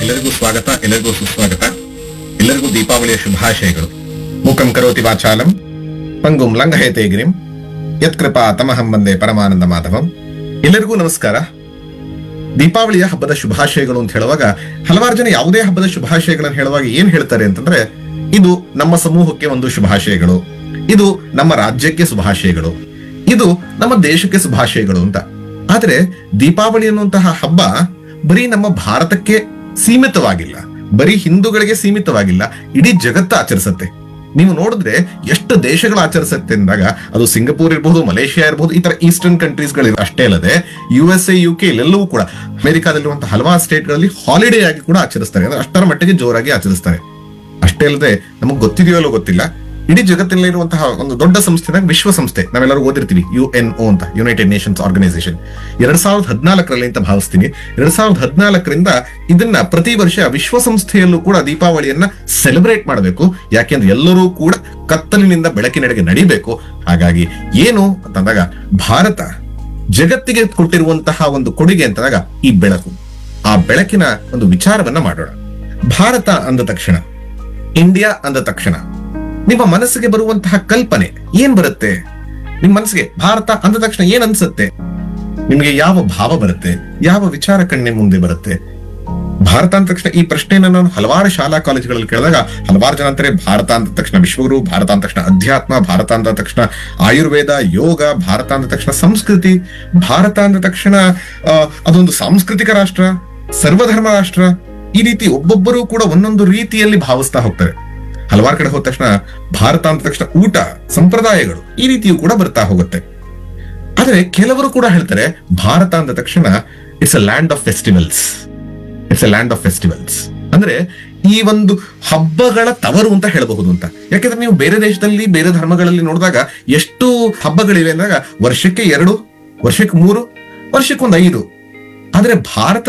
ಎಲ್ಲರಿಗೂ ಸ್ವಾಗತ ಎಲ್ಲರಿಗೂ ಸುಸ್ವಾಗತ ಎಲ್ಲರಿಗೂ ದೀಪಾವಳಿಯ ಶುಭಾಶಯಗಳು ಮುಖಂ ಕರೋತಿ ವಾಚಾಲಂ ಪಂಗುಂ ಲಂಘಯತೆ ಗಿರಿಂ ಯತ್ಕೃಪಾ ತಮಹಂ ಬಂದೆ ಪರಮಾನಂದ ಮಾಧವಂ ಎಲ್ಲರಿಗೂ ನಮಸ್ಕಾರ ದೀಪಾವಳಿಯ ಹಬ್ಬದ ಶುಭಾಶಯಗಳು ಅಂತ ಹೇಳುವಾಗ ಹಲವಾರು ಜನ ಯಾವುದೇ ಹಬ್ಬದ ಶುಭಾಶಯಗಳನ್ನು ಹೇಳುವಾಗ ಏನ್ ಹೇಳ್ತಾರೆ ಅಂತಂದ್ರೆ ಇದು ನಮ್ಮ ಸಮೂಹಕ್ಕೆ ಒಂದು ಶುಭಾಶಯಗಳು ಇದು ನಮ್ಮ ರಾಜ್ಯಕ್ಕೆ ಶುಭಾಶಯಗಳು ಇದು ನಮ್ಮ ದೇಶಕ್ಕೆ ಶುಭಾಶಯಗಳು ಅಂತ ಆದ್ರೆ ದೀಪಾವಳಿ ಅನ್ನುವಂತಹ ಹಬ್ಬ ಬರೀ ನಮ್ಮ ಭಾರತಕ್ಕೆ ಸೀಮಿತವಾಗಿಲ್ಲ ಬರೀ ಹಿಂದೂಗಳಿಗೆ ಸೀಮಿತವಾಗಿಲ್ಲ ಇಡೀ ಜಗತ್ತು ಆಚರಿಸುತ್ತೆ ನೀವು ನೋಡಿದ್ರೆ ಎಷ್ಟು ದೇಶಗಳು ಆಚರಿಸುತ್ತೆ ಅಂದಾಗ ಅದು ಸಿಂಗಪೂರ್ ಇರಬಹುದು ಮಲೇಷಿಯಾ ಇರಬಹುದು ಈ ತರ ಈಸ್ಟರ್ನ್ ಕಂಟ್ರೀಸ್ ಗಳು ಅಷ್ಟೇ ಅಲ್ಲದೆ U S A U K ಇಲ್ಲೆಲ್ಲವೂ ಕೂಡ ಅಮೆರಿಕಾದಲ್ಲಿರುವಂತಹ ಹಲವಾರು ಸ್ಟೇಟ್ ಗಳಲ್ಲಿ ಹಾಲಿಡೇ ಆಗಿ ಕೂಡ ಆಚರಿಸ್ತಾರೆ ಅಂದ್ರೆ ಅಷ್ಟರ ಮಟ್ಟಿಗೆ ಜೋರಾಗಿ ಆಚರಿಸ್ತಾರೆ ಅಷ್ಟೇ ಅಲ್ಲದೆ ನಮಗೆ ಗೊತ್ತಿದೆಯೋ ಅಲ್ಲೋ ಗೊತ್ತಿಲ್ಲ ಇಡೀ ಜಗತ್ತಿನಲ್ಲಿರುವಂತಹ ಒಂದು ದೊಡ್ಡ ಸಂಸ್ಥೆ ವಿಶ್ವಸಂಸ್ಥೆ ನಾವೆಲ್ಲರೂ ಓದಿರ್ತೀವಿ ಯು ಎನ್ ಒ ಅಂತ ಯುನೈಟೆಡ್ ನೇಷನ್ಸ್ ಆರ್ಗನೈಸೇಷನ್ ಎರಡ್ ಸಾವಿರದ ಹದಿನಾಲ್ಕರಲ್ಲಿ ಅಂತ ಭಾವಿಸ್ತೀನಿ ಎರಡ್ ಸಾವಿರದ ಹದಿನಾಲ್ಕರಿಂದ ಇದನ್ನ ಪ್ರತಿ ವರ್ಷ ವಿಶ್ವಸಂಸ್ಥೆಯಲ್ಲೂ ಕೂಡ ದೀಪಾವಳಿಯನ್ನ ಸೆಲೆಬ್ರೇಟ್ ಮಾಡಬೇಕು ಯಾಕೆಂದ್ರೆ ಎಲ್ಲರೂ ಕೂಡ ಕತ್ತಲಿನಿಂದ ಬೆಳಕಿನೆಡೆಗೆ ನಡಿಬೇಕು ಹಾಗಾಗಿ ಏನು ಅಂತಂದಾಗ ಭಾರತ ಜಗತ್ತಿಗೆ ಕೊಟ್ಟಿರುವಂತಹ ಒಂದು ಕೊಡುಗೆ ಅಂತಂದಾಗ ಈ ಬೆಳಕು ಆ ಬೆಳಕಿನ ಒಂದು ವಿಚಾರವನ್ನ ಮಾಡೋಣ ಭಾರತ ಅಂದ ತಕ್ಷಣ ಇಂಡಿಯಾ ಅಂದ ತಕ್ಷಣ ನಿಮ್ಮ ಮನಸ್ಸಿಗೆ ಬರುವಂತಹ ಕಲ್ಪನೆ ಏನ್ ಬರುತ್ತೆ ನಿಮ್ ಮನಸ್ಸಿಗೆ ಭಾರತ ಅಂದ ತಕ್ಷಣ ಏನ್ ಅನ್ಸುತ್ತೆ ನಿಮ್ಗೆ ಯಾವ ಭಾವ ಬರುತ್ತೆ ಯಾವ ವಿಚಾರ ಕಣ್ಣೆ ಮುಂದೆ ಬರುತ್ತೆ ಭಾರತ ಅಂದ ತಕ್ಷಣ ಈ ಪ್ರಶ್ನೆಯನ್ನ ನಾನು ಹಲವಾರು ಶಾಲಾ ಕಾಲೇಜುಗಳಲ್ಲಿ ಕೇಳಿದಾಗ ಹಲವಾರು ಜನ ಅಂತಾರೆ ಭಾರತ ಅಂದ ತಕ್ಷಣ ವಿಶ್ವಗುರು ಭಾರತ ಅಂದ ತಕ್ಷಣ ಅಧ್ಯಾತ್ಮ ಭಾರತ ಅಂದ ತಕ್ಷಣ ಆಯುರ್ವೇದ ಯೋಗ ಭಾರತ ಅಂದ ತಕ್ಷಣ ಸಂಸ್ಕೃತಿ ಭಾರತ ಅಂದ ತಕ್ಷಣ ಆ, ಅದೊಂದು ಸಾಂಸ್ಕೃತಿಕ ರಾಷ್ಟ್ರ ಸರ್ವಧರ್ಮ ರಾಷ್ಟ್ರ ಈ ರೀತಿ ಒಬ್ಬೊಬ್ಬರು ಕೂಡ ಒಂದೊಂದು ರೀತಿಯಲ್ಲಿ ಭಾವಿಸ್ತಾ ಹೋಗ್ತಾರೆ ಹಲವಾರು ಕಡೆ ಹೋದ ತಕ್ಷಣ ಭಾರತ ಅಂದ ತಕ್ಷಣ ಊಟ ಸಂಪ್ರದಾಯಗಳು ಈ ರೀತಿಯೂ ಕೂಡ ಬರ್ತಾ ಹೋಗುತ್ತೆ ಆದ್ರೆ ಕೆಲವರು ಕೂಡ ಹೇಳ್ತಾರೆ ಭಾರತ ಅಂದ ತಕ್ಷಣ it's a land of festivals it's a land of festivals ಅಂದ್ರೆ ಈ ಒಂದು ಹಬ್ಬಗಳ ತವರು ಅಂತ ಹೇಳಬಹುದು ಅಂತ ಯಾಕಂದ್ರೆ ನೀವು ಬೇರೆ ದೇಶದಲ್ಲಿ ಬೇರೆ ಧರ್ಮಗಳಲ್ಲಿ ನೋಡಿದಾಗ ಎಷ್ಟು ಹಬ್ಬಗಳಿವೆ ಅಂದಾಗ ವರ್ಷಕ್ಕೆ ಎರಡು ವರ್ಷಕ್ಕೆ ಮೂರು ವರ್ಷಕ್ಕೊಂದು ಐದು ಆದ್ರೆ ಭಾರತ